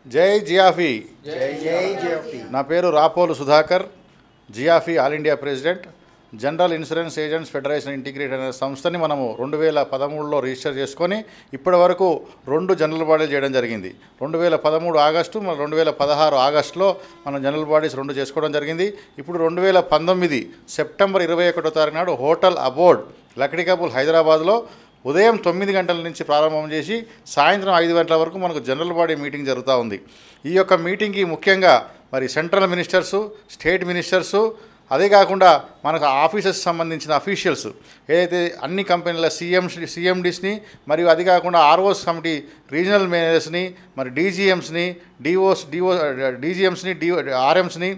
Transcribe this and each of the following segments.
జై జియాఫీ జై జై జేపీ నా పేరు రాపోలు సుధాకర్ జియాఫీ all India president general insurance agents federation integrate అనే సంస్థని మనము రెండు వేల పదమూడులో రిజిస్టర్ చేసుకొని ఇప్పటి వరకు రెండు జనరల్ బాడీలు చేయడం జరిగింది రెండు వేల పదమూడు ఆగస్టు మన రెండు వేల పదహారు ఆగస్టులో మనం జనరల్ బాడీస్ రెండు చేసుకోవడం జరిగింది ఇప్పుడు రెండు వేల పంతొమ్మిది సెప్టెంబర్ ఇరవై ఒకటో తారీఖు నాడు హోటల్ అబోర్డ్ లక్డికబుల్ హైదరాబాద్లో ఉదయం తొమ్మిది గంటల నుంచి ప్రారంభం చేసి సాయంత్రం ఐదు గంటల వరకు మనకు జనరల్ బాడీ మీటింగ్ జరుగుతూ ఉంది ఈ యొక్క మీటింగ్కి ముఖ్యంగా మరి సెంట్రల్ మినిస్టర్సు స్టేట్ మినిస్టర్సు అదే కాకుండా మనకు ఆఫీసెస్ సంబంధించిన అఫీషియల్స్ ఏదైతే అన్ని కంపెనీల సీఎం సీఎండీస్ని మరియు అది కాకుండా ఆర్ఓస్ కమిటీ రీజనల్ మేనేజర్స్ని మరి డీజీఎంస్ని డిఓస్ డిఓ డీజీఎంస్ని డి ఆర్ఎంస్ని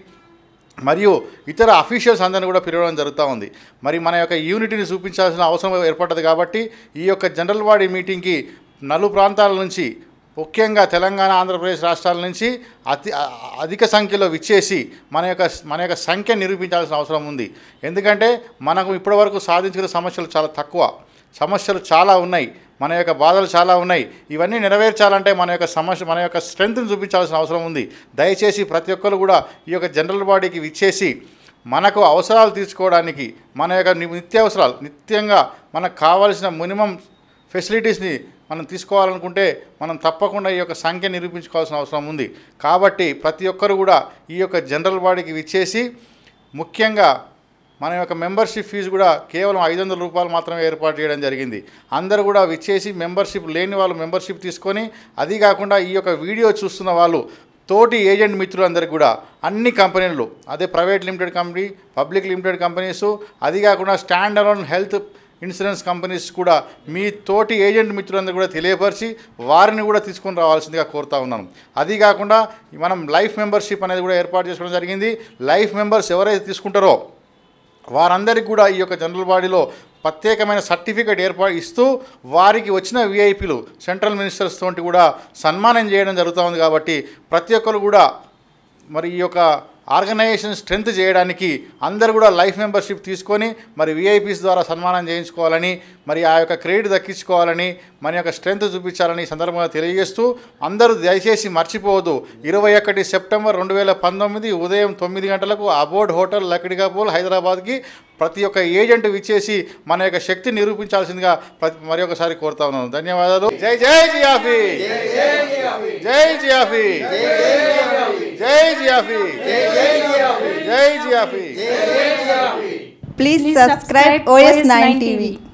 మరియు ఇతర అఫీషియల్స్ అందరిని కూడా పిలవడం జరుగుతూ ఉంది మరి మన యొక్క యూనిటీని చూపించాల్సిన అవసరం ఏర్పడ్డది కాబట్టి ఈ యొక్క జనరల్ బాడీ మీటింగ్కి నలు ప్రాంతాల నుంచి ముఖ్యంగా తెలంగాణ ఆంధ్రప్రదేశ్ రాష్ట్రాల నుంచి అతి అ- అధిక సంఖ్యలో విచ్చేసి మన యొక్క మన యొక్క సంఖ్య నిరూపించాల్సిన అవసరం ఉంది ఎందుకంటే మనకు ఇప్పటివరకు సాధించిన సమస్యలు చాలా తక్కువ సమస్యలు చాలా ఉన్నాయి మన యొక్క బాధలు చాలా ఉన్నాయి ఇవన్నీ నెరవేర్చాలంటే మన యొక్క సమస్య మన యొక్క స్ట్రెంగ్త్ని చూపించాల్సిన అవసరం ఉంది దయచేసి ప్రతి ఒక్కరు కూడా ఈ యొక్క జనరల్ బాడీకి విచ్చేసి మనకు అవసరాలు తీర్చుకోవడానికి మన యొక్క ని- నిత్యావసరాలు నిత్యంగా మనకు కావాల్సిన మినిమం ఫెసిలిటీస్ని మనం తీసుకోవాలనుకుంటే మనం తప్పకుండా ఈ యొక్క సంఖ్య నిరూపించుకోవాల్సిన అవసరం ఉంది కాబట్టి ప్రతి ఒక్కరు కూడా ఈ యొక్క జనరల్ బాడీకి విచ్చేసి ముఖ్యంగా మన యొక్క మెంబర్షిప్ ఫీజు కూడా కేవలం ఐదు వందల రూపాయలు మాత్రమే ఏర్పాటు చేయడం జరిగింది అందరూ కూడా విచ్చేసి మెంబర్షిప్ లేని వాళ్ళు మెంబర్షిప్ తీసుకొని అది కాకుండా ఈ యొక్క వీడియో చూస్తున్న వాళ్ళు తోటి ఏజెంట్ మిత్రులందరికీ కూడా అన్ని కంపెనీలు అదే private limited company public limited companies అది కాకుండా stand alone health insurance companies కూడా మీ తోటి ఏజెంట్ మిత్రులందరూ కూడా తెలియపరిచి వారిని కూడా తీసుకొని రావాల్సిందిగా కోరుతా ఉన్నాను అది కాకుండా మనం లైఫ్ మెంబర్షిప్ అనేది కూడా ఏర్పాటు చేసుకోవడం జరిగింది లైఫ్ మెంబర్స్ ఎవరైతే తీసుకుంటారో వారందరికీ కూడా ఈ యొక్క జనరల్ బాడీలో ప్రత్యేకమైన సర్టిఫికేట్ ఏర్పాటు ఇస్తూ వారికి వచ్చిన విఐపీలు సెంట్రల్ మినిస్టర్స్ తోటి కూడా సన్మానం చేయడం జరుగుతూ ఉంది కాబట్టి ప్రతి ఒక్కరు కూడా మరి ఈ యొక్క ఆర్గనైజేషన్ స్ట్రెంత్ చేయడానికి అందరూ కూడా లైఫ్ మెంబర్షిప్ తీసుకొని మరి విఐపీస్ ద్వారా సన్మానం చేయించుకోవాలని మరి ఆ యొక్క క్రెడిట్ దక్కించుకోవాలని మన యొక్క స్ట్రెంత్ చూపించాలని ఈ సందర్భంగా తెలియజేస్తూ అందరూ దయచేసి మర్చిపోవద్దు ఇరవై ఒకటి సెప్టెంబర్ రెండు వేల పంతొమ్మిది ఉదయం తొమ్మిది గంటలకు అబోర్డ్ హోటల్ లక్డికాపూల్ హైదరాబాద్కి ప్రతి ఒక్క ఏజెంట్ విచ్చేసి మన యొక్క శక్తి నిరూపించాల్సిందిగా ప్రతి మరి ఒకసారి కోరుతా ఉన్నాను ధన్యవాదాలు జై జై జియాఫీ జై జియాఫీ జై జియాఫీ జై జియాఫీ Please subscribe OS9 TV.